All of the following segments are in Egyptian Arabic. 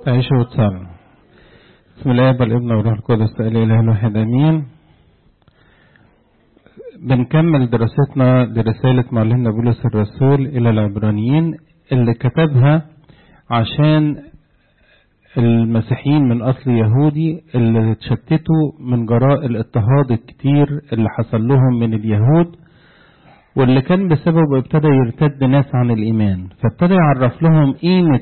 تعيشوا وتصلوا بسم الله والابن والروح القدس الاله الواحد امين بنكمل دراستنا لرسالة معلمنا بولس الرسول إلى العبرانيين اللي كتبها عشان المسيحيين من أصل يهودي اللي اتشتتوا من جراء الاضطهاد الكتير اللي حصل لهم من اليهود واللي كان بسببه ابتدى يرتد ناس عن الإيمان فابتدى يعرف لهم قيمة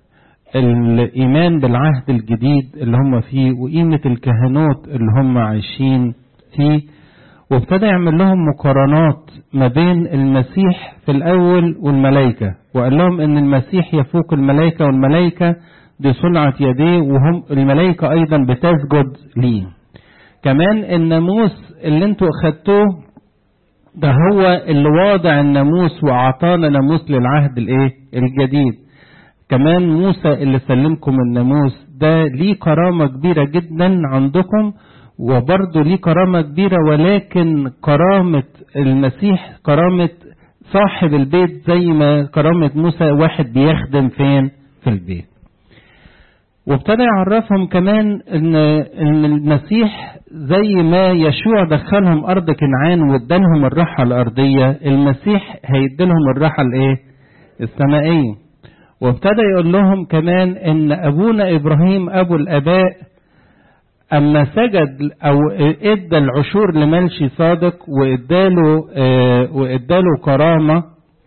الإيمان بالعهد الجديد اللي هم فيه وقيمة الكهنوت اللي هم عايشين فيه وابتدى يعمل لهم مقارنات ما بين المسيح في الأول والملائكة وقال لهم إن المسيح يفوق الملائكة والملائكة دي صنعة يديه وهم الملائكة أيضا بتسجد ليه كمان الناموس اللي انتوا أخدتوه ده هو اللي واضع الناموس وأعطانا ناموس للعهد الإيه الجديد كمان موسى اللي سلمكم الناموس ده ليه كرامة كبيرة جدا عندكم وبرضه ليه كرامة كبيرة ولكن كرامة المسيح كرامة صاحب البيت زي ما كرامة موسى واحد بيخدم فين في البيت وابتدى يعرفهم كمان ان ان المسيح زي ما يشوع دخلهم ارض كنعان وادالهم الراحه الارضيه المسيح هيديلهم الراحه الايه السمائيه وابتدى يقول لهم كمان ان ابونا ابراهيم ابو الاباء اما سجد او ادى العشور لملشي صادق واداله اه واداله كرامه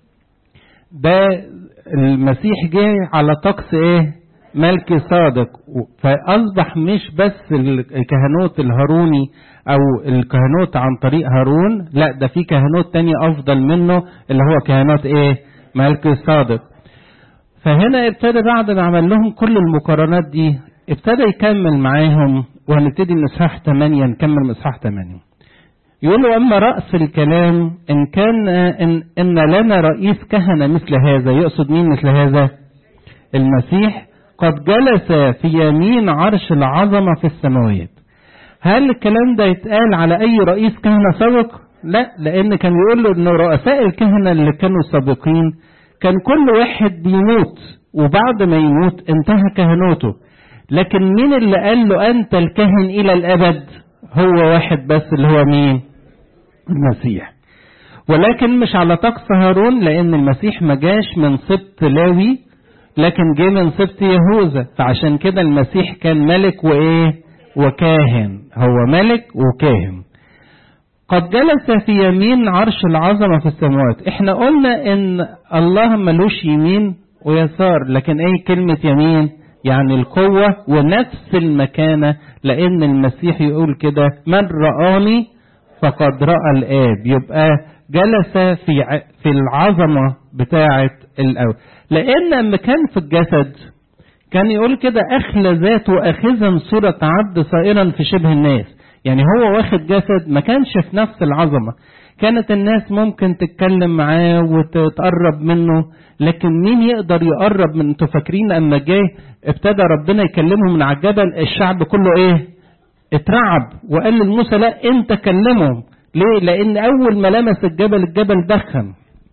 ده المسيح جه على طقس ايه ملكي صادق فاصبح مش بس الكهنوت الهاروني او الكهنوت عن طريق هارون لا ده في كهنوت تاني افضل منه اللي هو كهنوت ايه ملكي صادق فهنا ابتدى بعد ما عمل لهم كل المقارنات دي ابتدى يكمل معاهم وهنبتدي من اصحاح 8 نكمل من اصحاح 8 يقول له اما راس الكلام ان كان ان, إن لنا رئيس كهنه مثل هذا يقصد مين مثل هذا المسيح قد جلس في يمين عرش العظمه في السماوات هل الكلام ده يتقال على اي رئيس كهنه سابق لا لان كان بيقول له ان رؤساء الكهنه اللي كانوا سابقين كان كل واحد بيموت وبعد ما يموت انتهى كهنوته لكن مين اللي قال له انت الكاهن الى الابد هو واحد بس اللي هو مين المسيح ولكن مش على طقس هارون لان المسيح ما جاش من سبط لاوي لكن جه من سبط يهوذا فعشان كده المسيح كان ملك وايه وكاهن هو ملك وكاهن قد جلس في يمين عرش العظمة في السماوات احنا قلنا ان الله ملوش يمين ويسار لكن ايه كلمة يمين يعني القوة ونفس المكانة لان المسيح يقول كده من رآني فقد رأى الآب يبقى جلس في في العظمة بتاعة الأول لأن لما كان في الجسد كان يقول كده أخلى ذاته أخذا صورة عبد صائرا في شبه الناس يعني هو واخد جسد ما كانش في نفس العظمة كانت الناس ممكن تتكلم معاه وتقرب منه لكن مين يقدر يقرب من انتوا فاكرين اما جه ابتدى ربنا يكلمه من على الجبل الشعب كله ايه اترعب وقال لموسى لا انت كلمهم ليه لان اول ما لمس الجبل الجبل دخن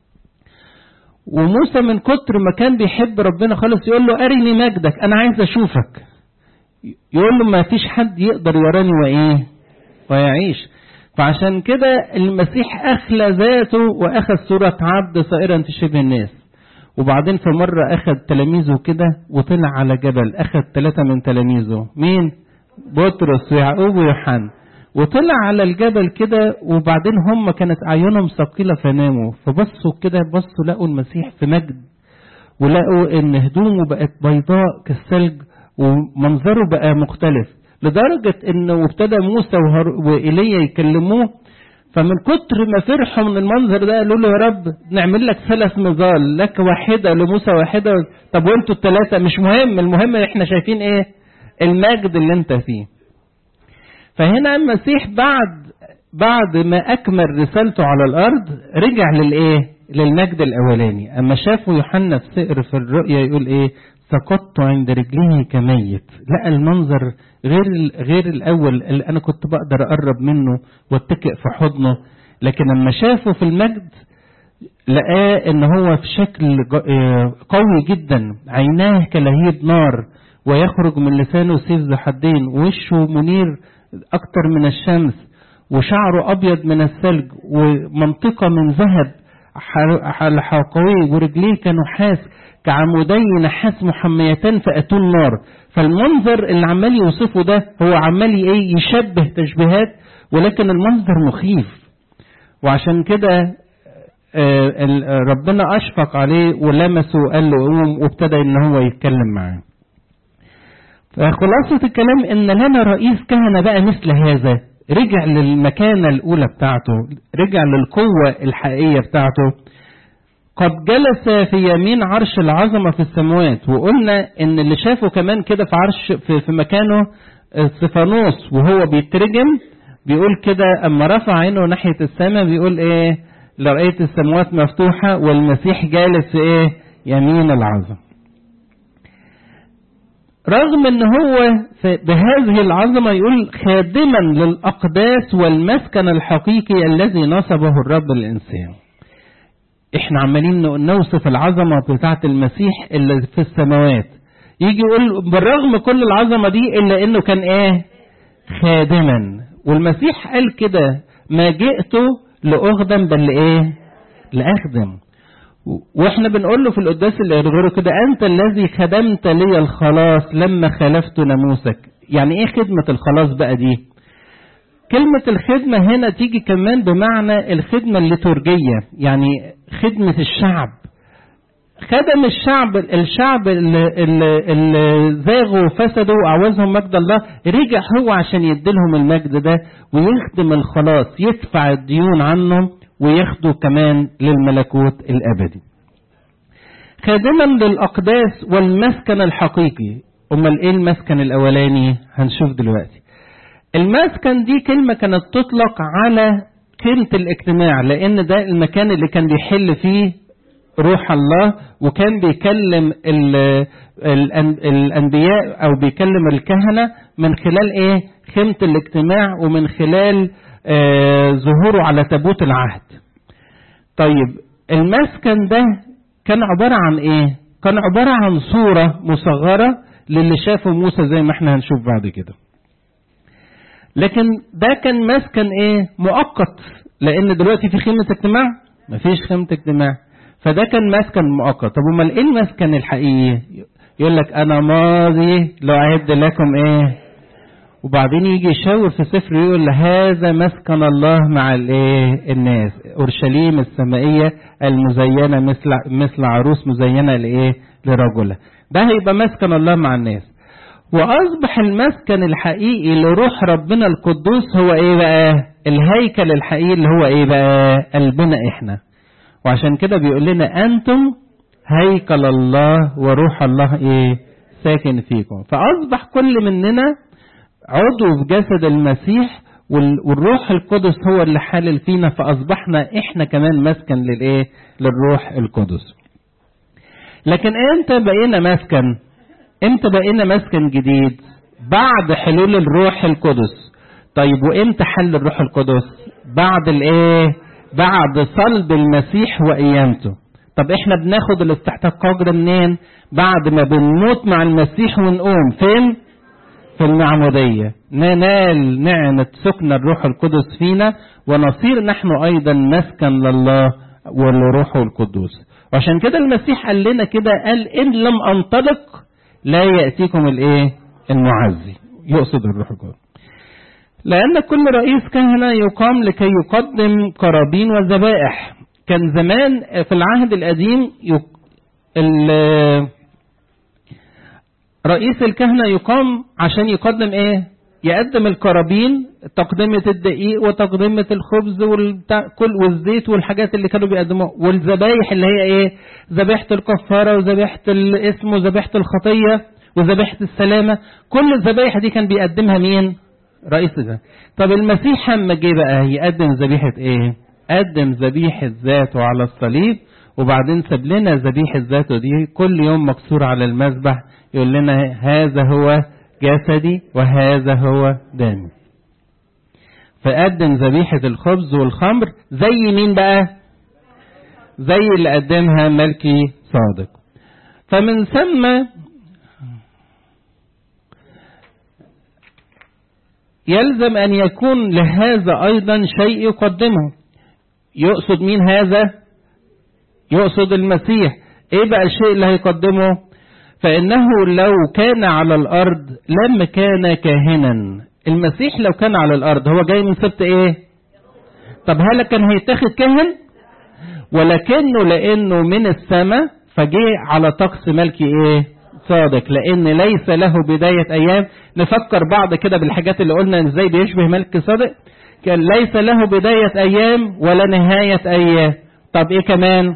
وموسى من كتر ما كان بيحب ربنا خالص يقول له ارني مجدك انا عايز اشوفك يقول له ما فيش حد يقدر يراني وايه ويعيش فعشان كده المسيح أخلى ذاته وأخذ صورة عبد صائرا في شبه الناس وبعدين في مرة أخذ تلاميذه كده وطلع على جبل أخذ ثلاثة من تلاميذه مين؟ بطرس ويعقوب ويوحنا وطلع على الجبل كده وبعدين هم كانت أعينهم ثقيلة فناموا فبصوا كده بصوا لقوا المسيح في مجد ولقوا إن هدومه بقت بيضاء كالثلج ومنظره بقى مختلف لدرجة انه ابتدى موسى وإيليا يكلموه فمن كتر ما فرحوا من المنظر ده قالوا له يا رب نعمل لك ثلاث نضال لك واحدة لموسى واحدة طب وانتوا الثلاثة مش مهم المهم احنا شايفين ايه المجد اللي انت فيه فهنا المسيح بعد بعد ما اكمل رسالته على الارض رجع للايه للمجد الاولاني اما شافوا يوحنا في سئر في الرؤيا يقول ايه سقطت عند رجليه كميت لقى المنظر غير غير الاول اللي انا كنت بقدر اقرب منه واتكئ في حضنه لكن لما شافه في المجد لقاه ان هو في شكل قوي جدا عيناه كلهيب نار ويخرج من لسانه سيف ذو حدين ووشه منير أكتر من الشمس وشعره أبيض من الثلج ومنطقة من ذهب حلقوي ورجليه كنحاس كعمودي نحاس محميتان فأتون نار فالمنظر اللي عمال يوصفه ده هو عمال ايه يشبه تشبيهات ولكن المنظر مخيف وعشان كده ربنا أشفق عليه ولمسه وقال له قوم وابتدى ان هو يتكلم معاه فخلاصة الكلام ان لنا رئيس كهنة بقى مثل هذا رجع للمكانة الأولى بتاعته رجع للقوة الحقيقية بتاعته قد جلس في يمين عرش العظمة في السماوات وقلنا ان اللي شافه كمان كده في عرش في, في مكانه استفانوس وهو بيترجم بيقول كده اما رفع عينه ناحية السماء بيقول ايه لرأيت السماوات مفتوحة والمسيح جالس في ايه يمين العظمة رغم ان هو بهذه العظمة يقول خادما للأقداس والمسكن الحقيقي الذي نصبه الرب الإنسان احنا عمالين نوصف العظمة بتاعة المسيح اللي في السماوات يجي يقول بالرغم كل العظمة دي إلا إنه كان إيه خادما والمسيح قال كده ما جئت لأخدم بل إيه لأخدم واحنا بنقول له في القداس اللي غيره كده انت الذي خدمت لي الخلاص لما خالفت ناموسك يعني ايه خدمة الخلاص بقى دي كلمة الخدمة هنا تيجي كمان بمعنى الخدمة الليتورجية يعني خدمة الشعب خدم الشعب الشعب اللي, اللي, اللي زاغوا وفسدوا وعوزهم مجد الله رجع هو عشان يديلهم المجد ده ويخدم الخلاص يدفع الديون عنهم وياخدوا كمان للملكوت الأبدي خادما للأقداس والمسكن الحقيقي أمال إيه المسكن الأولاني هنشوف دلوقتي المسكن دي كلمة كانت تطلق على خيمة الاجتماع لأن ده المكان اللي كان بيحل فيه روح الله وكان بيكلم ال ال الأنبياء أو بيكلم الكهنة من خلال إيه خيمة الاجتماع ومن خلال آه ظهوره على تابوت العهد طيب المسكن ده كان عبارة عن ايه كان عبارة عن صورة مصغرة للي شافه موسى زي ما احنا هنشوف بعد كده لكن ده كان مسكن ايه مؤقت لان دلوقتي في خيمة اجتماع مفيش خيمة اجتماع فده كان مسكن مؤقت طب امال ايه المسكن الحقيقي يقول لك انا ماضي لأعد لكم ايه وبعدين يجي يشاور في سفر يقول هذا مسكن الله مع الايه الناس اورشليم السمائيه المزينه مثل مثل عروس مزينه لايه لرجلها ده هيبقى مسكن الله مع الناس واصبح المسكن الحقيقي لروح ربنا القدوس هو ايه بقى الهيكل الحقيقي اللي هو ايه بقى قلبنا احنا وعشان كده بيقول لنا انتم هيكل الله وروح الله ايه ساكن فيكم فاصبح كل مننا عضو في جسد المسيح والروح القدس هو اللي حالل فينا فاصبحنا احنا كمان مسكن للايه للروح القدس لكن امتى بقينا مسكن امتى بقينا مسكن جديد بعد حلول الروح القدس طيب وامتى حل الروح القدس بعد الايه بعد صلب المسيح وقيامته طب احنا بناخد الاستحقاق ده منين بعد ما بنموت مع المسيح ونقوم فين في المعمودية ننال نعمة سكن الروح القدس فينا ونصير نحن أيضا مسكن لله ولروحه القدوس وعشان كده المسيح قال لنا كده قال إن لم أنطلق لا يأتيكم الإيه المعزي يقصد الروح القدس لأن كل رئيس كهنة يقام لكي يقدم قرابين وذبائح كان زمان في العهد القديم يق... ال... رئيس الكهنة يقام عشان يقدم ايه يقدم القرابين تقدمة الدقيق وتقدمة الخبز والكل والزيت والحاجات اللي كانوا بيقدموها والذبايح اللي هي ايه ذبيحة الكفارة وذبيحة الاسم وذبيحة الخطية وذبيحة السلامة كل الذبايح دي كان بيقدمها مين رئيس ده طب المسيح اما جه بقى يقدم ذبيحة ايه قدم ذبيحة ذاته على الصليب وبعدين ساب لنا ذبيحة ذاته دي كل يوم مكسور على المذبح يقول لنا هذا هو جسدي وهذا هو دمي فقدم ذبيحة الخبز والخمر زي مين بقى زي اللي قدمها ملكي صادق فمن ثم يلزم أن يكون لهذا أيضا شيء يقدمه يقصد مين هذا يقصد المسيح ايه بقى الشيء اللي هيقدمه فإنه لو كان على الأرض لما كان كاهنا المسيح لو كان على الأرض هو جاي من سبت ايه طب هل كان هيتاخد كاهن ولكنه لأنه من السماء فجه على طقس ملكي ايه صادق لأن ليس له بداية أيام نفكر بعض كده بالحاجات اللي قلنا ازاي بيشبه ملك صادق كان ليس له بداية أيام ولا نهاية أيام طب إيه كمان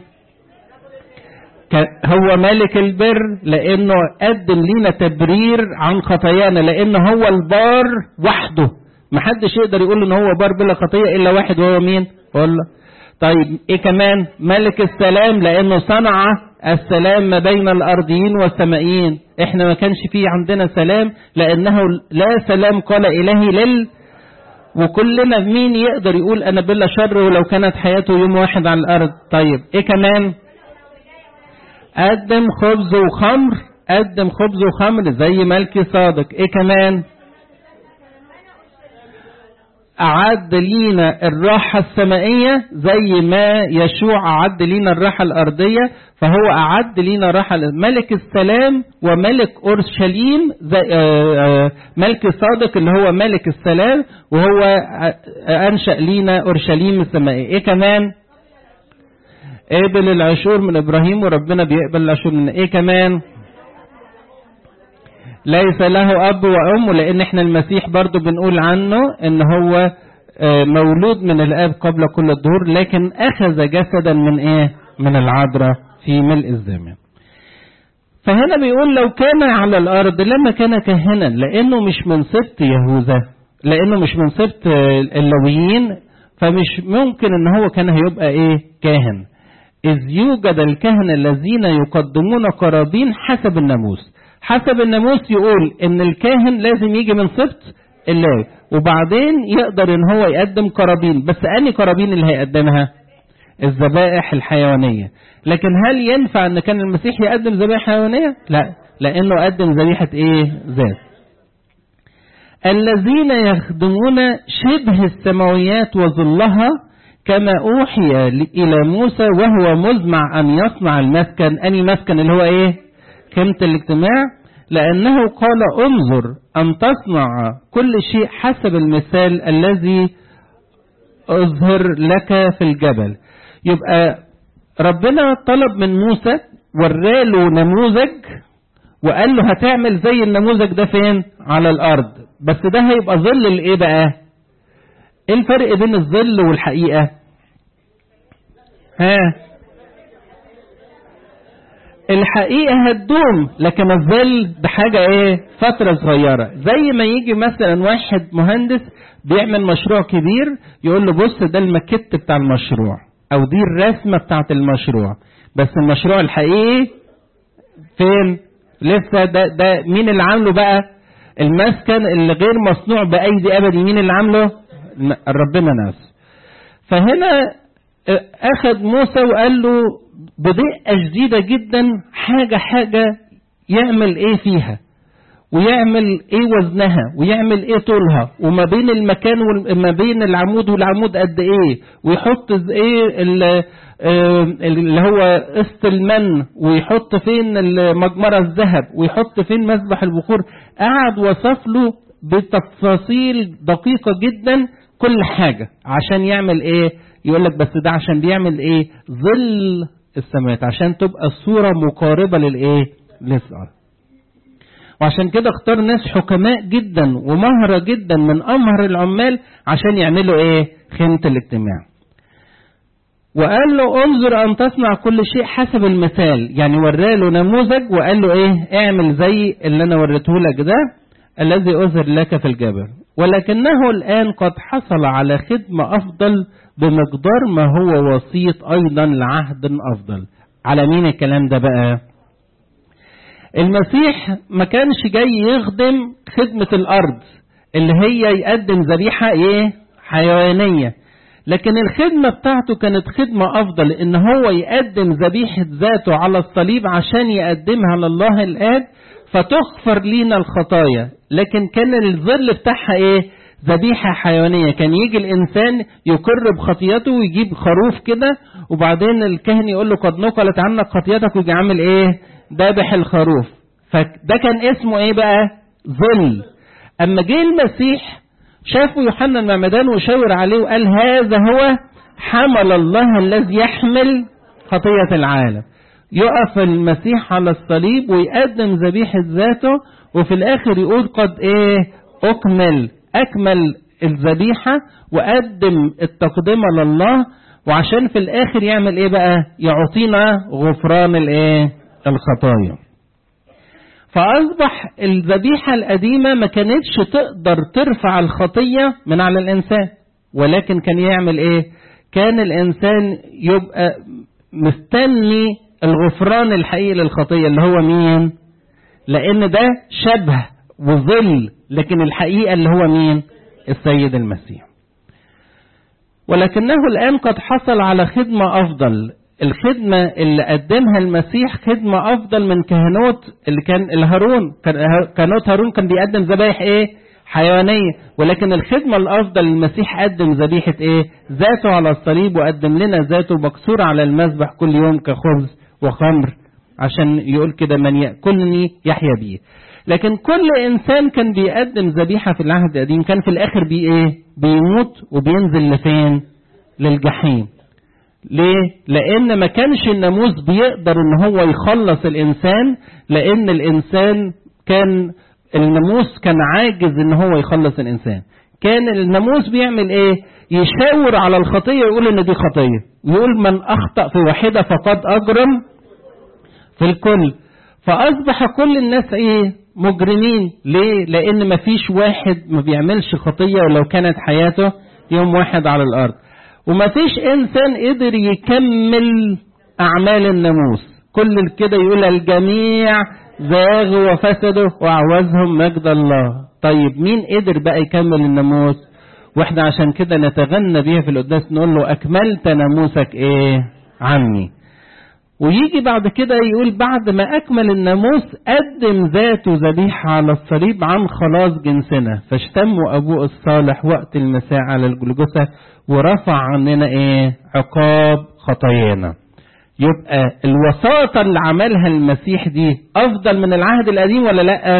هو مالك البر لأنه قدم لنا تبرير عن خطايانا لأنه هو البار وحده محدش يقدر يقول إن هو بار بلا خطية إلا واحد وهو مين والله طيب إيه كمان ملك السلام لأنه صنع السلام ما بين الأرضيين والسمائيين إحنا ما كانش فيه عندنا سلام لأنه لا سلام قال إلهي لل وكلنا مين يقدر يقول أنا بلا شر ولو كانت حياته يوم واحد على الأرض طيب إيه كمان قدم خبز وخمر قدم خبز وخمر زي ملكي صادق إيه كمان أعد لينا الراحة السمائية زي ما يشوع أعد لينا الراحة الأرضية فهو أعد لينا راحة ملك السلام وملك أورشليم زي ملك صادق اللي هو ملك السلام وهو أنشأ لينا أورشليم السمائية إيه كمان؟ قبل العشور من إبراهيم وربنا بيقبل العشور من إيه كمان؟ ليس له أب وأم لأن إحنا المسيح برضو بنقول عنه إن هو مولود من الآب قبل كل الدهور لكن أخذ جسدا من إيه؟ من العذراء في ملء الزمان. فهنا بيقول لو كان على الأرض لما كان كاهنا لأنه مش من سبط يهوذا لأنه مش من سبط اللويين فمش ممكن إن هو كان هيبقى إيه؟ كاهن. إذ يوجد الكهنة الذين يقدمون قرابين حسب الناموس. حسب الناموس يقول ان الكاهن لازم يجي من سبط اللاوي وبعدين يقدر ان هو يقدم قرابين بس اني قرابين اللي هيقدمها الذبائح الحيوانيه لكن هل ينفع ان كان المسيح يقدم ذبائح حيوانيه لا لانه قدم ذبيحه ايه ذات الذين يخدمون شبه السماويات وظلها كما أوحي إلى موسى وهو مزمع أن يصنع المسكن أني مسكن اللي هو إيه خيمة الاجتماع لأنه قال انظر أن تصنع كل شيء حسب المثال الذي أظهر لك في الجبل يبقى ربنا طلب من موسى وراله نموذج وقال له هتعمل زي النموذج ده فين على الأرض بس ده هيبقى ظل الايه بقى ايه الفرق بين الظل والحقيقة ها الحقيقة هتدوم لكن الظل ده حاجة ايه فترة صغيرة زي ما يجي مثلا واحد مهندس بيعمل مشروع كبير يقول له بص ده المكت بتاع المشروع او دي الرسمة بتاعت المشروع بس المشروع الحقيقي فين لسه ده, ده مين اللي عامله بقى المسكن اللي غير مصنوع بأيدي أبدي مين اللي عامله ربنا نفسه فهنا أخذ موسى وقال له بدقة شديدة جدا حاجة حاجة يعمل ايه فيها ويعمل ايه وزنها ويعمل ايه طولها وما بين المكان وما بين العمود والعمود قد ايه ويحط ايه اللي هو قسط المن ويحط فين مجمرة الذهب ويحط فين مسبح البخور قعد وصف له بتفاصيل دقيقة جدا كل حاجة عشان يعمل ايه يقول لك بس ده عشان بيعمل ايه ظل السماوات عشان تبقى الصورة مقاربة للايه للأرض وعشان كده اختار ناس حكماء جدا ومهرة جدا من أمهر العمال عشان يعملوا ايه خيمة الاجتماع وقال له انظر ان تصنع كل شيء حسب المثال يعني وراله نموذج وقال له ايه اعمل زي اللي انا وريته لك ده الذي اظهر لك في الجبل ولكنه الان قد حصل على خدمة افضل بمقدار ما هو وسيط ايضا لعهد افضل على مين الكلام ده بقى المسيح ما كانش جاي يخدم خدمة الارض اللي هي يقدم ذبيحة ايه حيوانية لكن الخدمة بتاعته كانت خدمة أفضل إن هو يقدم ذبيحة ذاته على الصليب عشان يقدمها لله الآب فتغفر لينا الخطايا لكن كان الظل بتاعها إيه؟ ذبيحة حيوانية كان يجي الإنسان يقر بخطيته ويجيب خروف كده وبعدين الكاهن يقول له قد نقلت عنك خطيتك ويجي عامل إيه ذابح الخروف فده كان اسمه إيه بقى ظل أما جه المسيح شافوا يوحنا المعمدان وشاور عليه وقال هذا هو حمل الله الذي يحمل خطية العالم يقف المسيح على الصليب ويقدم ذبيحة ذاته وفي الآخر يقول قد إيه أكمل أكمل الذبيحة وقدم التقدمة لله وعشان في الآخر يعمل إيه بقى يعطينا غفران الإيه الخطايا فأصبح الذبيحة القديمة ما كانتش تقدر ترفع الخطية من على الإنسان ولكن كان يعمل إيه كان الإنسان يبقى مستني الغفران الحقيقي للخطية اللي هو مين لأن ده شبه وظل لكن الحقيقة اللي هو مين السيد المسيح ولكنه الآن قد حصل على خدمة أفضل الخدمة اللي قدمها المسيح خدمة أفضل من كهنوت اللي كان الهارون كهنوت هارون كان بيقدم ذبايح إيه حيوانية ولكن الخدمة الأفضل المسيح قدم ذبيحة إيه ذاته على الصليب وقدم لنا ذاته مكسور على المذبح كل يوم كخبز وخمر عشان يقول كده من يأكلني يحيا بيه لكن كل إنسان كان بيقدم ذبيحة في العهد القديم كان في الآخر بي إيه بيموت وبينزل لفين للجحيم ليه؟ لأن ما كانش الناموس بيقدر إن هو يخلص الإنسان لأن الإنسان كان الناموس كان عاجز إن هو يخلص الإنسان. كان الناموس بيعمل إيه؟ يشاور على الخطية ويقول إن دي خطية. ويقول من أخطأ في واحدة فقد أجرم في الكل. فأصبح كل الناس إيه؟ مجرمين. ليه؟ لأن ما فيش واحد ما بيعملش خطية ولو كانت حياته يوم واحد على الأرض. وما فيش انسان قدر يكمل اعمال الناموس كل كده يقول الجميع زاغوا وفسدوا وعوزهم مجد الله طيب مين قدر بقى يكمل الناموس واحنا عشان كده نتغنى بيها في القداس نقول له اكملت ناموسك ايه عني ويجي بعد كده يقول بعد ما أكمل الناموس قدم ذاته ذبيحة على الصليب عن خلاص جنسنا فاشتموا أبوه الصالح وقت المساء على الجلجثة ورفع عننا إيه عقاب خطايانا يبقى الوساطة اللي عملها المسيح دي أفضل من العهد القديم ولا لأ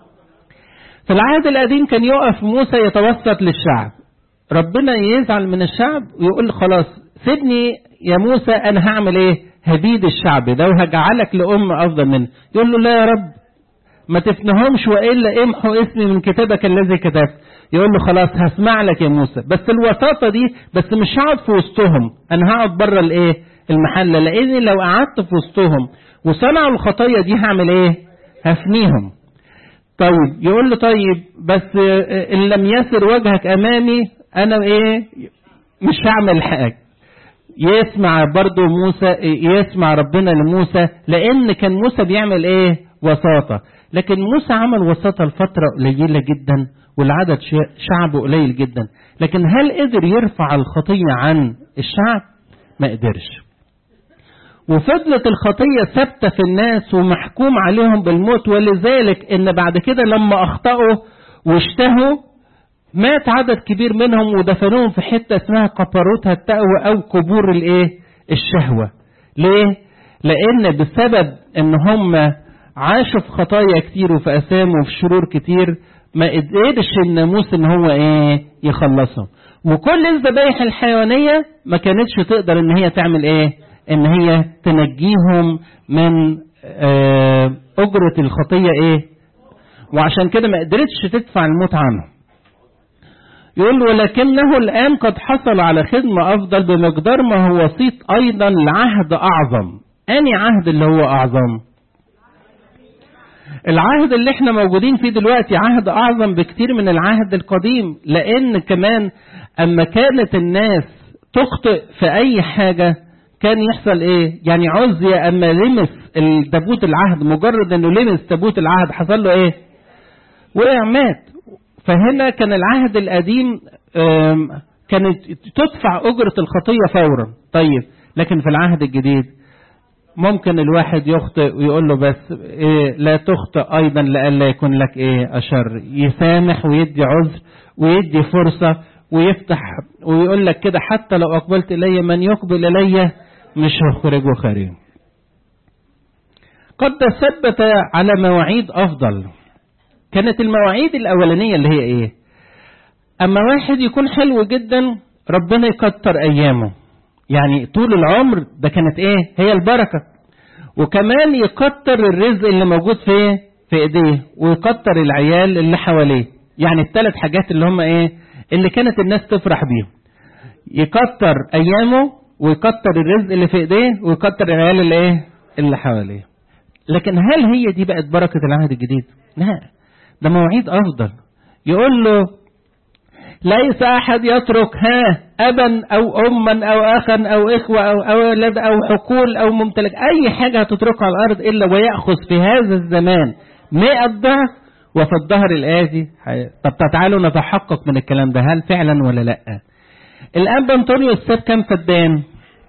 في العهد القديم كان يقف موسى يتوسط للشعب ربنا يزعل من الشعب ويقول خلاص سيبني يا موسى أنا هعمل إيه هبيد الشعب ده وهجعلك لأم أفضل منه يقول له لا يا رب ما تفنهمش وإلا امحوا اسمي من كتابك الذي كتبت يقول له خلاص هسمع لك يا موسى بس الوساطة دي بس مش هقعد في وسطهم أنا هقعد بره الإيه المحلة لأن لو قعدت في وسطهم وصنعوا الخطايا دي هعمل إيه هفنيهم طيب يقول له طيب بس إن لم يسر وجهك أمامي أنا إيه مش هعمل حاجة يسمع برضه موسى يسمع ربنا لموسى لان كان موسى بيعمل ايه وساطه لكن موسى عمل وساطه لفتره قليله جدا والعدد شعبه قليل جدا لكن هل قدر يرفع الخطيه عن الشعب ما قدرش وفضلت الخطية ثابتة في الناس ومحكوم عليهم بالموت ولذلك ان بعد كده لما اخطأوا واشتهوا مات عدد كبير منهم ودفنوهم في حته اسمها قبروتها التقوى او قبور الايه الشهوه ليه لان بسبب ان هم عاشوا في خطايا كتير وفي اثام وفي شرور كتير ما قدرش الناموس ان هو ايه يخلصهم وكل الذبايح الحيوانيه ما كانتش تقدر ان هي تعمل ايه ان هي تنجيهم من آه اجره الخطيه ايه وعشان كده ما قدرتش تدفع الموت عنهم يقول ولكنه الآن قد حصل على خدمة أفضل بمقدار ما هو وسيط أيضا لعهد أعظم أني عهد اللي هو أعظم العهد اللي احنا موجودين فيه دلوقتي عهد أعظم بكتير من العهد القديم لأن كمان أما كانت الناس تخطئ في أي حاجة كان يحصل ايه يعني عزية أما لمس تابوت العهد مجرد انه لمس تابوت العهد حصل له ايه وقع مات فهنا كان العهد القديم كانت تدفع أجرة الخطية فورا طيب لكن في العهد الجديد ممكن الواحد يخطئ ويقول له بس إيه لا تخطئ ايضا لئلا يكون لك ايه اشر يسامح ويدي عذر ويدي فرصة ويفتح ويقول لك كده حتى لو اقبلت الي من يقبل الي مش هخرجه خارج قد تثبت على مواعيد افضل كانت المواعيد الاولانيه اللي هي ايه اما واحد يكون حلو جدا ربنا يكتر ايامه يعني طول العمر ده كانت ايه هي البركه وكمان يكتر الرزق اللي موجود في في ايديه ويكتر العيال اللي حواليه يعني الثلاث حاجات اللي هم ايه اللي كانت الناس تفرح بيهم يكتر ايامه ويكتر الرزق اللي في ايديه ويكتر العيال اللي ايه اللي حواليه لكن هل هي دي بقت بركه العهد الجديد لا ده مواعيد افضل يقول له ليس احد يترك ها ابا او اما او اخا او اخوه او اولاد او حقول او ممتلك اي حاجه هتتركها على الارض الا وياخذ في هذا الزمان مئة ضعف وفي الظهر الآتي طب تعالوا نتحقق من الكلام ده هل فعلا ولا لا الآن أنطونيوس ساب كام فدان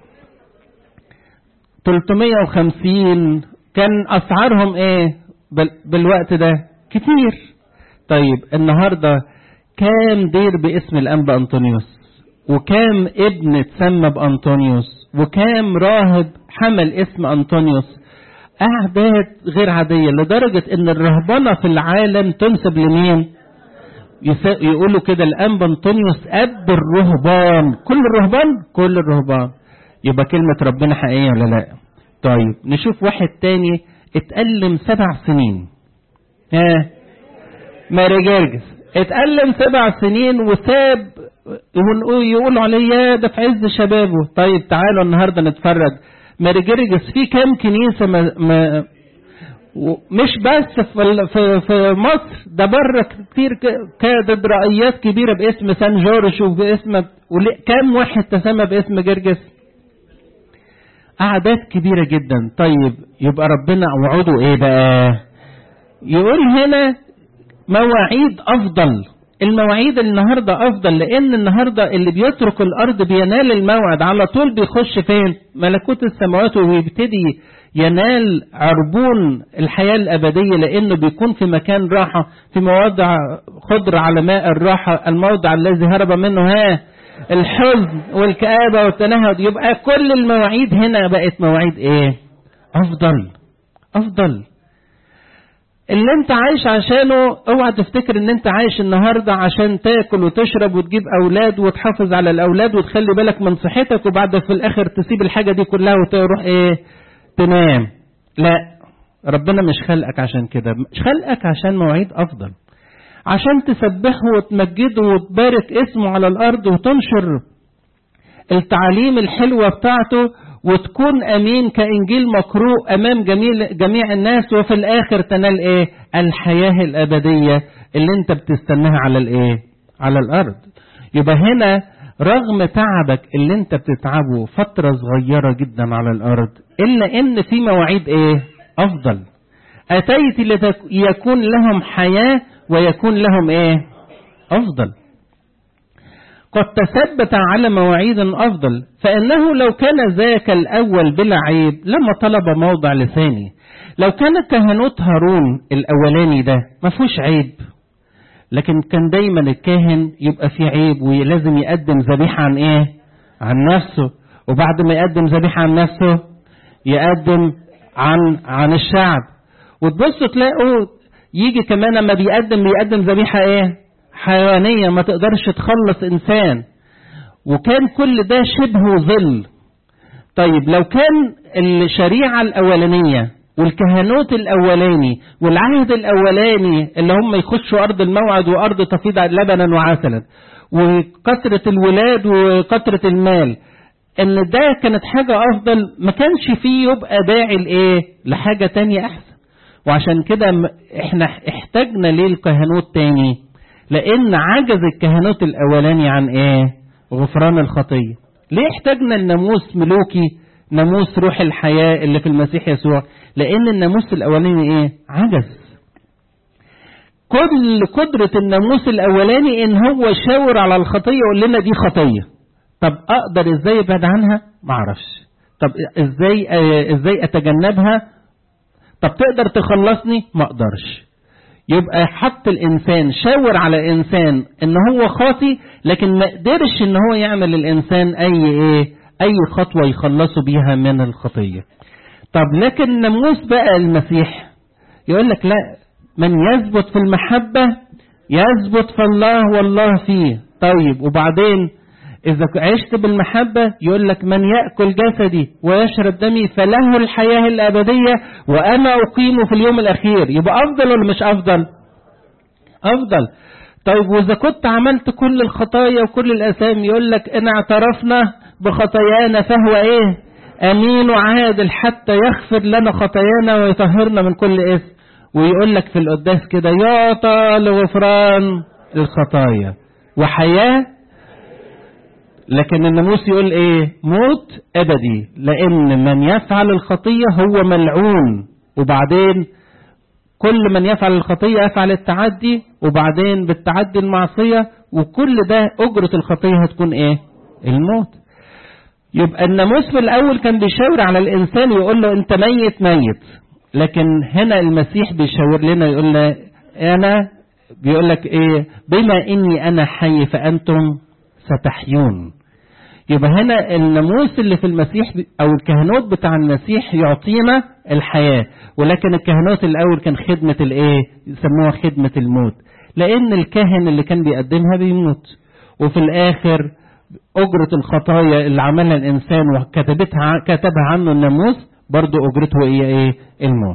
350 كان أسعارهم إيه بالوقت ده كتير طيب النهاردة كام دير باسم الأنبا أنطونيوس وكام ابن اتسمى بأنطونيوس وكام راهب حمل اسم أنطونيوس أعداد غير عادية لدرجة إن الرهبنة في العالم تنسب لمين؟ يقولوا كده الأنبا أنطونيوس أب الرهبان كل الرهبان كل الرهبان يبقى كلمة ربنا حقيقية ولا لا؟ طيب نشوف واحد تاني اتألم سبع سنين ها ماري جرجس اتألم سبع سنين وساب يقولوا عليه ده في عز شبابه طيب تعالوا النهارده نتفرج ماري جرجس في كام كنيسة ما ما مش بس في في, في مصر ده بره كتير كاتدرائيات كبيرة باسم سان جورج وباسم كام واحد تسمى باسم جرجس أعداد كبيرة جدا طيب يبقى ربنا وعوده إيه بقى يقول هنا مواعيد أفضل المواعيد النهاردة أفضل لأن النهاردة اللي بيترك الأرض بينال الموعد على طول بيخش فين ملكوت السماوات ويبتدي ينال عربون الحياة الأبدية لأنه بيكون في مكان راحة في مواضع خضر على ماء الراحة الموضع الذي هرب منه ها الحزن والكآبة والتنهد يبقى كل المواعيد هنا بقت مواعيد ايه أفضل أفضل اللي انت عايش عشانه اوعى تفتكر ان انت عايش النهارده عشان تاكل وتشرب وتجيب اولاد وتحافظ على الاولاد وتخلي بالك من صحتك وبعد في الاخر تسيب الحاجه دي كلها وتروح ايه تنام لا ربنا مش خلقك عشان كده مش خلقك عشان مواعيد افضل عشان تسبحه وتمجده وتبارك اسمه على الارض وتنشر التعاليم الحلوه بتاعته وتكون امين كانجيل مقروء امام جميع جميع الناس وفي الاخر تنال ايه الحياه الابديه اللي انت بتستناها على الايه على الارض يبقى هنا رغم تعبك اللي انت بتتعبه فتره صغيره جدا على الارض الا ان في مواعيد ايه افضل اتيت ليكون لهم حياه ويكون لهم ايه افضل قد تثبت على مواعيد أفضل فإنه لو كان ذاك الأول بلا عيب لما طلب موضع لساني لو كان كهنوت هارون الأولاني ده ما فيهوش عيب لكن كان دايما الكاهن يبقى فيه عيب ولازم يقدم ذبيحة عن إيه عن نفسه وبعد ما يقدم ذبيحة عن نفسه يقدم عن عن الشعب وتبصوا تلاقوا يجي كمان لما بيقدم بيقدم ذبيحة إيه حيوانية ما تقدرش تخلص إنسان وكان كل ده شبه ظل طيب لو كان الشريعة الأولانية والكهنوت الأولاني والعهد الأولاني اللي هم يخشوا أرض الموعد وأرض تفيض لبنا وعسلا وكثرة الولاد وكثرة المال ان ده كانت حاجة افضل ما كانش فيه يبقى داعي لايه لحاجة تانية احسن وعشان كده احنا احتاجنا ليه الكهنوت تاني لان عجز الكهنوت الاولاني عن ايه غفران الخطيه ليه احتاجنا الناموس ملوكي ناموس روح الحياه اللي في المسيح يسوع لان الناموس الاولاني ايه عجز كل قدرة الناموس الأولاني إن هو شاور على الخطية يقول لنا دي خطية. طب أقدر إزاي أبعد عنها؟ معرفش. طب ازاي آه ازاي اتجنبها طب تقدر تخلصني ما اقدرش يبقى حط الانسان شاور على الانسان ان هو خاطي لكن ما قدرش ان هو يعمل الانسان اي ايه اي خطوه يخلصه بيها من الخطيه طب لكن ناموس بقى المسيح يقول لك لا من يثبت في المحبه يثبت في الله والله فيه طيب وبعدين إذا عشت بالمحبة يقول لك من يأكل جسدي ويشرب دمي فله الحياة الأبدية وأنا أقيمه في اليوم الأخير يبقى أفضل ولا مش أفضل؟ أفضل طيب وإذا كنت عملت كل الخطايا وكل الأثام يقول لك إن اعترفنا بخطايانا فهو إيه؟ أمين وعادل حتى يغفر لنا خطايانا ويطهرنا من كل إثم ويقول لك في القداس كده يعطى لغفران الخطايا وحياة لكن الناموس يقول ايه موت ابدي لان من يفعل الخطيه هو ملعون وبعدين كل من يفعل الخطيه يفعل التعدي وبعدين بالتعدي المعصيه وكل ده اجره الخطيه هتكون ايه الموت يبقى الناموس في الاول كان بيشاور على الانسان يقول له انت ميت ميت لكن هنا المسيح بيشاور لنا يقول لنا انا بيقول لك ايه بما اني انا حي فانتم ستحيون يبقى هنا الناموس اللي في المسيح او الكهنوت بتاع المسيح يعطينا الحياه ولكن الكهنوت الاول كان خدمه الايه يسموها خدمه الموت لان الكاهن اللي كان بيقدمها بيموت وفي الاخر اجره الخطايا اللي عملها الانسان وكتبتها كتبها عنه الناموس برضه اجرته هي ايه الموت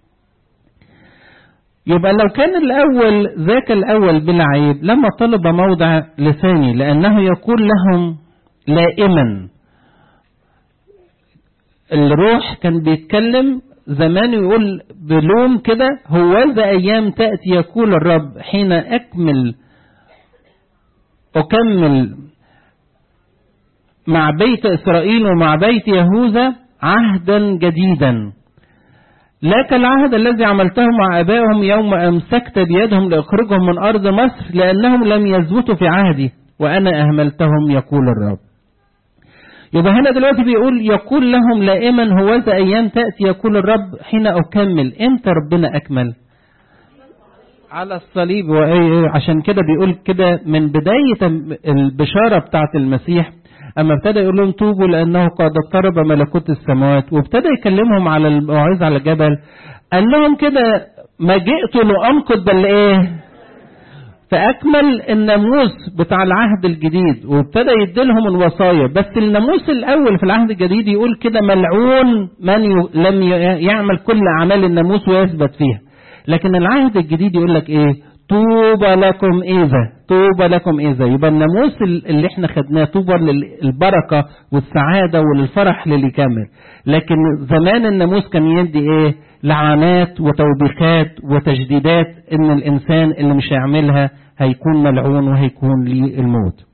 يبقى لو كان الأول ذاك الأول بلا عيب لما طلب موضع لساني لأنه يقول لهم لائما الروح كان بيتكلم زمان يقول بلوم كده هوذا أيام تأتي يقول الرب حين أكمل أكمل مع بيت إسرائيل ومع بيت يهوذا عهدا جديدا لا كالعهد الذي عملته مع ابائهم يوم امسكت بيدهم لاخرجهم من ارض مصر لانهم لم يثبتوا في عهدي وانا اهملتهم يقول الرب. يبقى هنا دلوقتي بيقول يقول لهم لائما هوذا ايام تاتي يقول الرب حين اكمل امتى ربنا اكمل؟ على الصليب وايه عشان كده بيقول كده من بدايه البشاره بتاعت المسيح اما ابتدى يقول لهم توبوا لانه قد اقترب ملكوت السماوات وابتدى يكلمهم على الموعظه على الجبل قال لهم كده ما جئت لانقض بل ايه فاكمل الناموس بتاع العهد الجديد وابتدى يديلهم الوصايا بس الناموس الاول في العهد الجديد يقول كده ملعون من ي... لم يعمل كل اعمال الناموس ويثبت فيها لكن العهد الجديد يقول لك ايه طوبى لكم إذا طوبى لكم إذا يبقى الناموس اللي احنا خدناه طوبى للبركة والسعادة وللفرح للي يكمل لكن زمان الناموس كان يدي ايه لعنات وتوبيخات وتجديدات ان الانسان اللي مش هيعملها هيكون ملعون وهيكون ليه الموت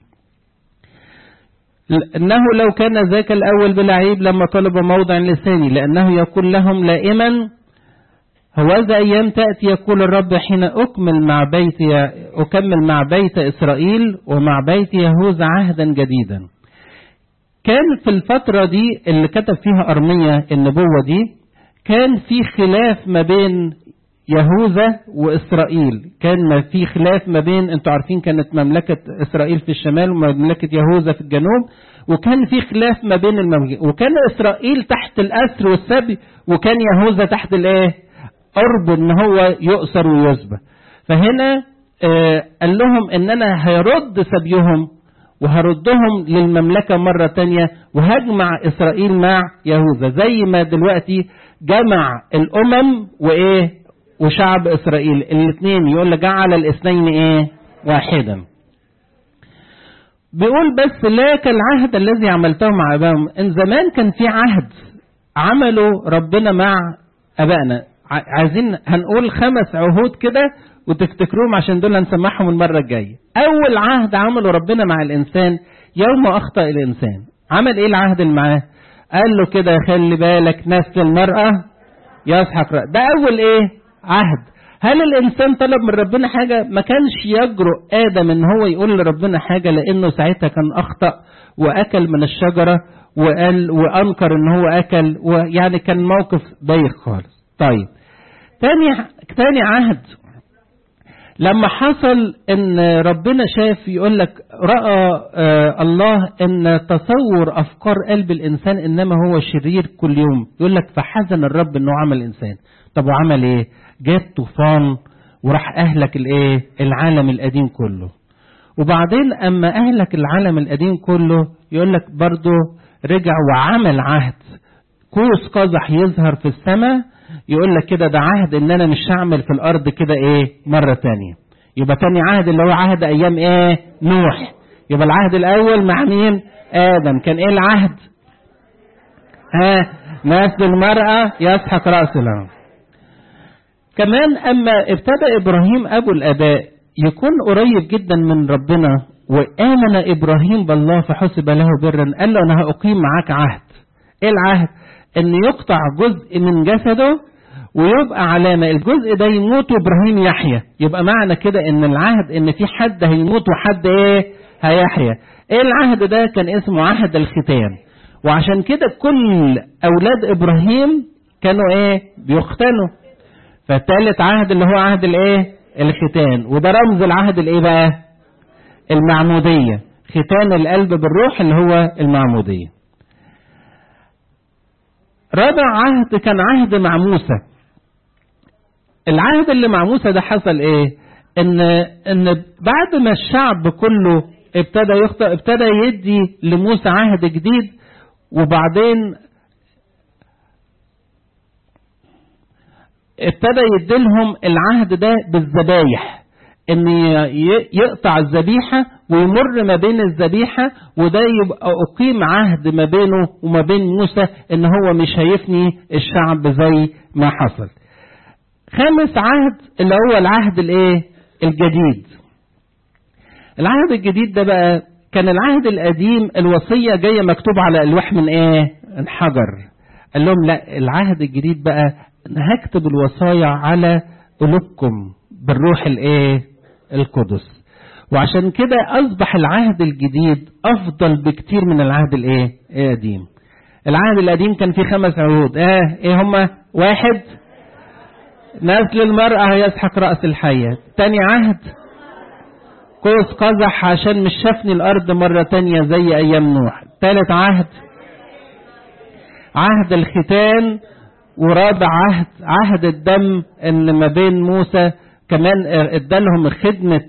انه لو كان ذاك الاول بلا عيب لما طلب موضع لساني لانه يقول لهم لائما هوذا أيام تأتي يقول الرب حين أكمل مع بيت أكمل مع بيت إسرائيل ومع بيت يهوذا عهدا جديدا. كان في الفترة دي اللي كتب فيها أرمية النبوة دي كان في خلاف ما بين يهوذا وإسرائيل، كان ما في خلاف ما بين أنتوا عارفين كانت مملكة إسرائيل في الشمال ومملكة يهوذا في الجنوب، وكان في خلاف ما بين المملكة، وكان إسرائيل تحت الأسر والسبي وكان يهوذا تحت الإيه؟ قرب ان هو يؤسر ويسبى فهنا آه قال لهم ان انا هيرد سبيهم وهردهم للمملكة مرة تانية وهجمع إسرائيل مع يهوذا زي ما دلوقتي جمع الأمم وإيه وشعب إسرائيل الاثنين يقول لك جعل الاثنين إيه واحدا بيقول بس لا كالعهد الذي عملته مع أبائهم إن زمان كان في عهد عمله ربنا مع أبائنا عايزين هنقول خمس عهود كده وتفتكروهم عشان دول هنسمعهم المرة الجاية أول عهد عمله ربنا مع الإنسان يوم أخطأ الإنسان عمل إيه العهد اللي معاه قال له كده خلي بالك نسل المرأة يسحق رأس ده أول إيه عهد هل الانسان طلب من ربنا حاجه ما كانش يجرؤ ادم ان هو يقول لربنا حاجه لانه ساعتها كان اخطا واكل من الشجره وقال وانكر ان هو اكل ويعني كان موقف بايخ خالص طيب تاني تاني عهد لما حصل ان ربنا شاف يقول لك راى آه الله ان تصور افكار قلب الانسان انما هو شرير كل يوم يقول لك فحزن الرب انه عمل انسان طب وعمل ايه جاب طوفان وراح اهلك الايه العالم القديم كله وبعدين اما اهلك العالم القديم كله يقول لك برضه رجع وعمل عهد قوس قزح يظهر في السماء يقول لك كده ده عهد ان انا مش هعمل في الارض كده ايه مرة تانية يبقى تاني عهد اللي هو عهد ايام ايه نوح يبقى العهد الاول مع مين ادم كان ايه العهد ها نسل المرأة يسحق رأس الأرض كمان اما ابتدى ابراهيم ابو الاباء يكون قريب جدا من ربنا وامن ابراهيم بالله فحسب له برا قال له انا هاقيم معاك عهد ايه العهد ان يقطع جزء من جسده ويبقى علامة الجزء ده يموت وابراهيم يحيى يبقى معنى كده ان العهد ان في حد هيموت وحد ايه هيحيى ايه العهد ده كان اسمه عهد الختان وعشان كده كل اولاد ابراهيم كانوا ايه بيختنوا فالتالت عهد اللي هو عهد الايه الختان وده رمز العهد الايه بقى المعمودية ختان القلب بالروح اللي هو المعمودية رابع عهد كان عهد مع موسى العهد اللي مع موسى ده حصل ايه ان ان بعد ما الشعب كله ابتدى يخطئ ابتدى يدي لموسى عهد جديد وبعدين ابتدى يديلهم العهد ده بالذبايح ان يقطع الذبيحه ويمر ما بين الذبيحه وده يبقى اقيم عهد ما بينه وما بين موسى ان هو مش هيفني الشعب زي ما حصل خامس عهد اللي هو العهد الايه الجديد العهد الجديد ده بقى كان العهد القديم الوصيه جايه مكتوب على الواح من ايه الحجر قال لهم لا العهد الجديد بقى هكتب الوصايا على قلوبكم بالروح الايه القدس وعشان كده اصبح العهد الجديد افضل بكتير من العهد الايه القديم العهد القديم كان فيه خمس عهود اه ايه هما واحد نسل المرأة يسحق رأس الحية تاني عهد قوس قزح عشان مش شافني الأرض مرة تانية زي أيام نوح تالت عهد عهد الختان ورابع عهد عهد الدم ان ما بين موسى كمان ادالهم خدمة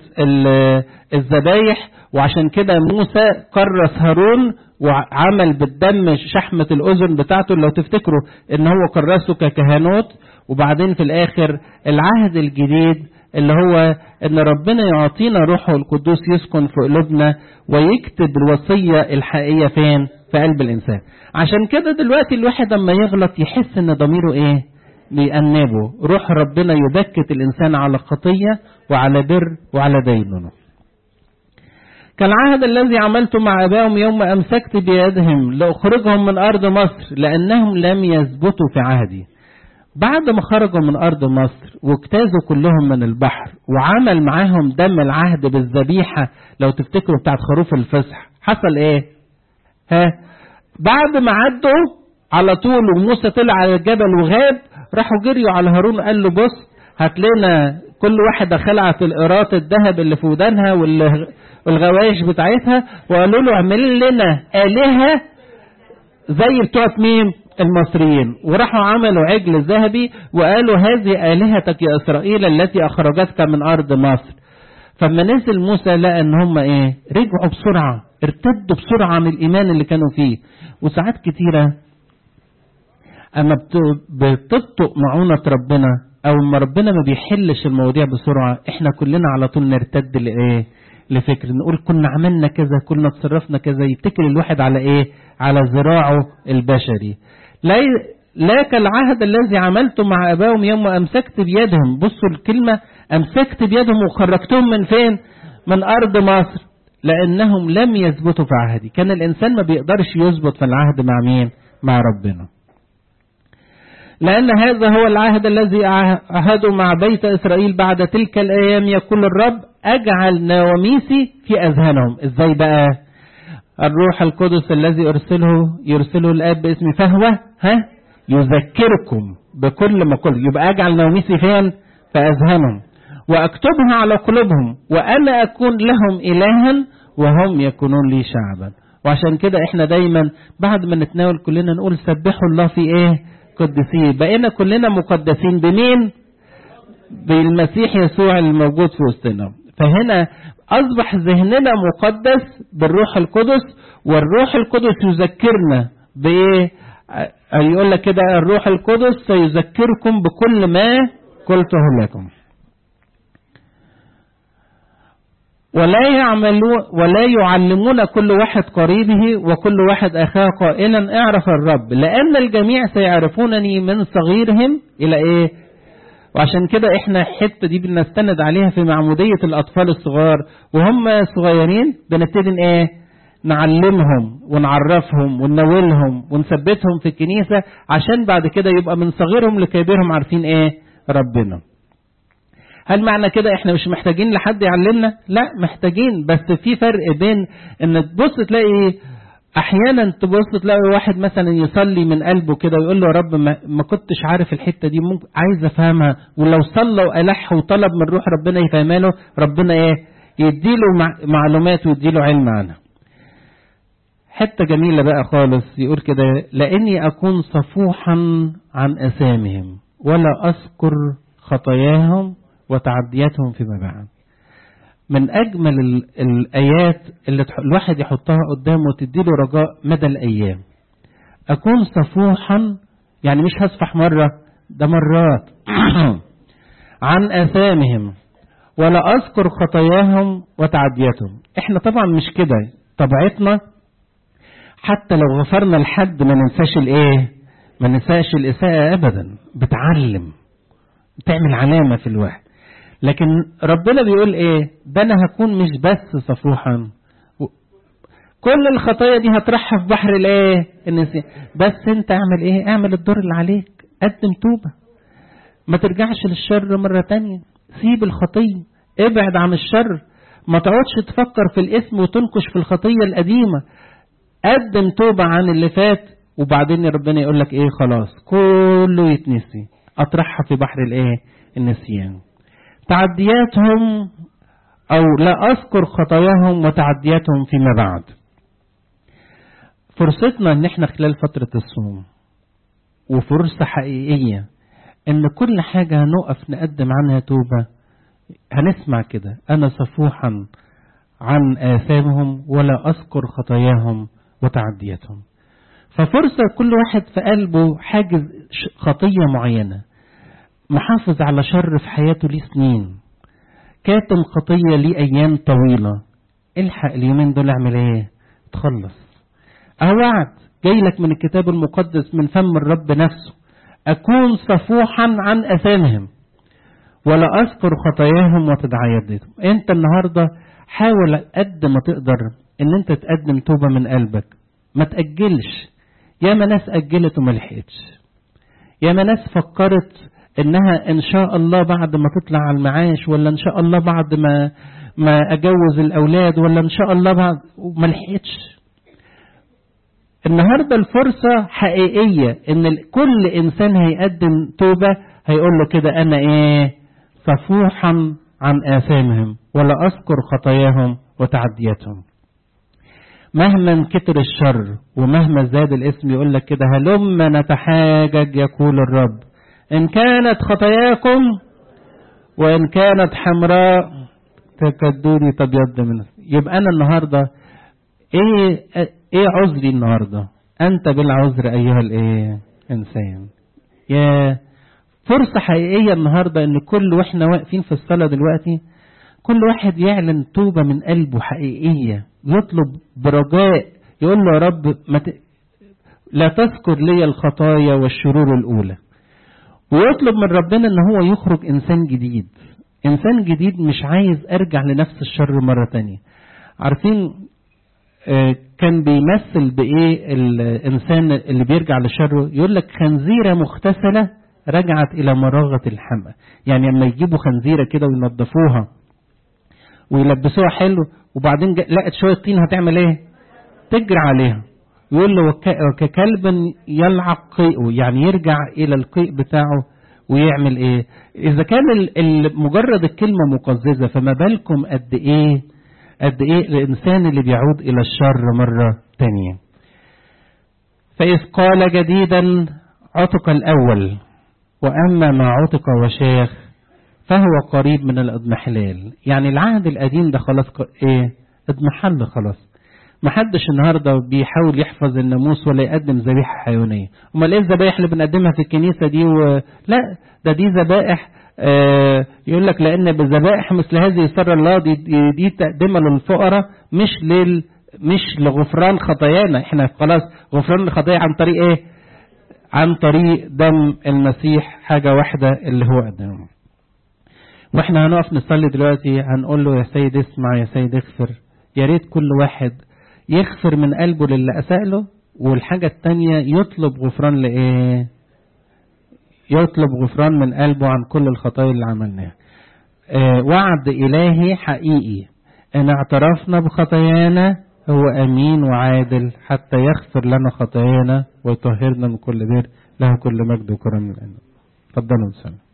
الذبايح وعشان كده موسى كرس هارون وعمل بالدم شحمة الأذن بتاعته لو تفتكروا ان هو كرسه ككهنوت وبعدين في الآخر العهد الجديد اللي هو ان ربنا يعطينا روحه القدوس يسكن في قلوبنا ويكتب الوصية الحقيقية فين في قلب الإنسان عشان كده دلوقتي الواحد لما يغلط يحس ان ضميره ايه بيأنبه روح ربنا يبكت الإنسان على خطية وعلى بر وعلى دينونه كالعهد الذي عملت مع أبائهم يوم أمسكت بيدهم لأخرجهم من أرض مصر لأنهم لم يثبتوا في عهدي بعد ما خرجوا من أرض مصر واجتازوا كلهم من البحر وعمل معاهم دم العهد بالذبيحة لو تفتكروا بتاعت خروف الفصح حصل ايه ها بعد ما عدوا على طول وموسى طلع على الجبل وغاب راحوا جريوا على هارون قال له بص هات لنا كل واحدة خلعت القراط الذهب اللي في ودانها والغوايش بتاعتها وقالوا له اعمل لنا آلهة زي بتوعت مين المصريين وراحوا عملوا عجل ذهبي وقالوا هذه آلهتك يا إسرائيل التي أخرجتك من أرض مصر فلما نزل موسى لقى ان هم ايه رجعوا بسرعة ارتدوا بسرعة عن الإيمان اللي كانوا فيه وساعات كتيرة أما بتبطئ معونة ربنا أو ما ربنا ما بيحلش المواضيع بسرعة إحنا كلنا على طول نرتد لإيه لفكر نقول كنا عملنا كذا كنا تصرفنا كذا يتكل الواحد على إيه على ذراعه البشري لا لا كالعهد الذي عملته مع أبائهم يوم أمسكت بيدهم بصوا الكلمة أمسكت بيدهم وخرجتهم من فين من أرض مصر لأنهم لم يثبتوا في عهدي كان الإنسان ما بيقدرش يثبت في العهد مع مين مع ربنا لأن هذا هو العهد الذي عهده مع بيت إسرائيل بعد تلك الأيام يقول الرب أجعل نواميسي في أذهانهم إزاي بقى الروح القدس الذي أرسله يرسله الآب باسمي فهو ها يذكركم بكل ما قلت يبقى أجعل نواميسي فين في أذهانهم وأكتبها على قلوبهم وأنا أكون لهم إلها وهم يكونون لي شعبا وعشان كده احنا دايما بعد ما نتناول كلنا نقول سبحوا الله في ايه قدسين بقينا كلنا مقدسين بمين بالمسيح يسوع الموجود في وسطنا فهنا اصبح ذهننا مقدس بالروح القدس والروح القدس يذكرنا بايه يقول لك كده الروح القدس سيذكركم بكل ما قلته لكم ولا يعملون ولا يعلمون كل واحد قريبه وكل واحد اخاه قائلا اعرف الرب لان الجميع سيعرفونني من صغيرهم الى ايه وعشان كده احنا الحته دي بنستند عليها في معموديه الاطفال الصغار وهم صغيرين بنبتدي ايه نعلمهم ونعرفهم وننولهم ونثبتهم في الكنيسه عشان بعد كده يبقى من صغيرهم لكبيرهم عارفين ايه ربنا هل معنى كده احنا مش محتاجين لحد يعلمنا لا محتاجين بس في فرق بين ان تبص تلاقي احيانا تبص تلاقي واحد مثلا يصلي من قلبه كده ويقول له يا رب ما, ما كنتش عارف الحته دي ممكن عايز افهمها ولو صلى والح وطلب من روح ربنا يفهمها له ربنا ايه يديله معلومات ويديله علم عنها حته جميله بقى خالص يقول كده لاني اكون صفوحا عن اسامهم ولا اذكر خطاياهم وتعدياتهم فيما بعد من أجمل الآيات اللي الواحد يحطها قدامه وتديله رجاء مدى الأيام أكون صفوحا يعني مش هصفح مرة ده مرات عن آثامهم ولا أذكر خطاياهم وتعدياتهم احنا طبعا مش كده طبيعتنا حتى لو غفرنا لحد ما ننساش الايه ما ننساش الإساءة أبدا بتعلم بتعمل علامة في الواحد لكن ربنا بيقول ايه ده انا هكون مش بس صفوحا كل الخطايا دي هترحها في بحر الايه النسيان بس انت اعمل ايه اعمل الدور اللي عليك قدم توبة ما ترجعش للشر مرة تانية سيب الخطية ابعد عن الشر ما تقعدش تفكر في الاسم وتنكش في الخطية القديمة قدم توبة عن اللي فات وبعدين ربنا يقول لك ايه خلاص كله يتنسي اطرحها في بحر الايه النسيان تعدياتهم أو لا أذكر خطاياهم وتعدياتهم فيما بعد فرصتنا ان احنا خلال فترة الصوم وفرصة حقيقية ان كل حاجة هنقف نقدم عنها توبة هنسمع كده انا صفوحا عن آثامهم ولا أذكر خطاياهم وتعدياتهم ففرصة كل واحد في قلبه حاجز خطية معينة محافظ على شر في حياته ليه سنين كاتم خطية ليه أيام طويلة الحق اليومين دول اعمل ايه تخلص اهو وعد جاي لك من الكتاب المقدس من فم الرب نفسه أكون صفوحا عن أثامهم ولا أذكر خطاياهم وتدعياتهم أنت النهاردة حاول قد ما تقدر إن أنت تقدم توبة من قلبك ما تأجلش ياما ناس أجلت وما لحقتش ياما ناس فكرت انها ان شاء الله بعد ما تطلع على المعاش ولا ان شاء الله بعد ما ما اجوز الاولاد ولا ان شاء الله بعد وما لحقتش النهارده الفرصه حقيقيه ان كل انسان هيقدم توبه هيقول له كده انا ايه صفوحا عن اثامهم ولا اذكر خطاياهم وتعدياتهم مهما كتر الشر ومهما زاد الاسم يقول لك كده هلما نتحاجج يقول الرب إن كانت خطاياكم وإن كانت حمراء تكدوني تبيض من يبقى أنا النهاردة إيه إيه عذري النهاردة أنت بالعذر أيها الإيه إنسان يا فرصة حقيقية النهاردة إن كل وإحنا واقفين في الصلاة دلوقتي كل واحد يعلن توبة من قلبه حقيقية يطلب برجاء يقول له يا رب ما ت... لا تذكر لي الخطايا والشرور الأولى ويطلب من ربنا ان هو يخرج انسان جديد انسان جديد مش عايز ارجع لنفس الشر مرة تانية عارفين كان بيمثل بايه الانسان اللي بيرجع لشره يقول لك خنزيره مغتسله رجعت الى مراغه الحمى يعني لما يجيبوا خنزيره كده وينظفوها ويلبسوها حلو وبعدين لقت شويه طين هتعمل ايه تجري عليها يقول له وككلب يلعق قيئه يعني يرجع الى القيء بتاعه ويعمل ايه اذا كان مجرد الكلمه مقززه فما بالكم قد ايه قد ايه الانسان اللي بيعود الى الشر مره تانية فاذ قال جديدا عتق الاول واما ما عتق وشاخ فهو قريب من الاضمحلال يعني العهد القديم ده خلاص ايه اضمحل خلاص محدش النهارده بيحاول يحفظ الناموس ولا يقدم ذبيحه حيوانيه امال ايه الذبايح اللي بنقدمها في الكنيسه دي و... لا ده دي ذبائح آه يقول لك لان بذبائح مثل هذه سر الله دي, دي, دي تقدمها للفقراء مش لل مش لغفران خطايانا احنا خلاص غفران الخطايا عن طريق ايه عن طريق دم المسيح حاجة واحدة اللي هو قدمه واحنا هنقف نصلي دلوقتي هنقول له يا سيد اسمع يا سيد اغفر يا ريت كل واحد يغفر من قلبه للي أساء له والحاجة التانية يطلب غفران لإيه يطلب غفران من قلبه عن كل الخطايا اللي عملناها آه وعد إلهي حقيقي إن اعترفنا بخطايانا هو أمين وعادل حتى يغفر لنا خطايانا ويطهرنا من كل بر له كل مجد وكرم من الأنام تفضلوا نسلم